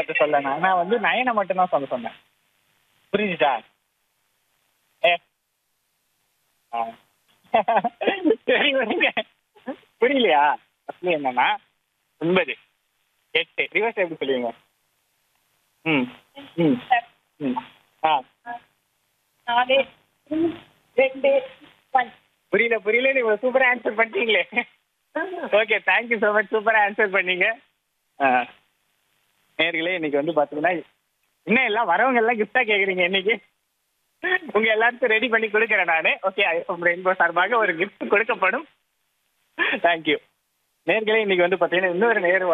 பார்த்து சொல்ல நான் நான் வந்து நயனை மட்டும் தான் சொல்ல சொன்னேன் புரிஞ்சுதா ஏ ஆ. சரி விடுங்க புரியலையா அப்படி என்னன்னா ஒன்பது எட்டு ரிவர்ஸ் எப்படி சொல்லுவீங்க ம் ம் ம் ஆ நாலு ரெண்டு ஒன் புரியல புரியல நீங்க சூப்பரா ஆன்சர் பண்ணிட்டீங்களே ஓகே தேங்க்யூ ஸோ மச் சூப்பரா ஆன்சர் பண்ணீங்க ஆ. நேர்களே இன்னைக்கு வந்து பாத்தீங்கன்னா இன்னும் எல்லாம் வரவங்க எல்லாம் கிஃப்டா கேக்குறீங்க இன்னைக்கு உங்க எல்லாருக்கும் ரெடி பண்ணி கொடுக்குறேன் நானு ஓகே ஐஃபோன் ரெயின்போ சார்பாக ஒரு கிஃப்ட் கொடுக்கப்படும் தேங்க்யூ நேர்களே இன்னைக்கு வந்து பாத்தீங்கன்னா இன்னொரு நேர்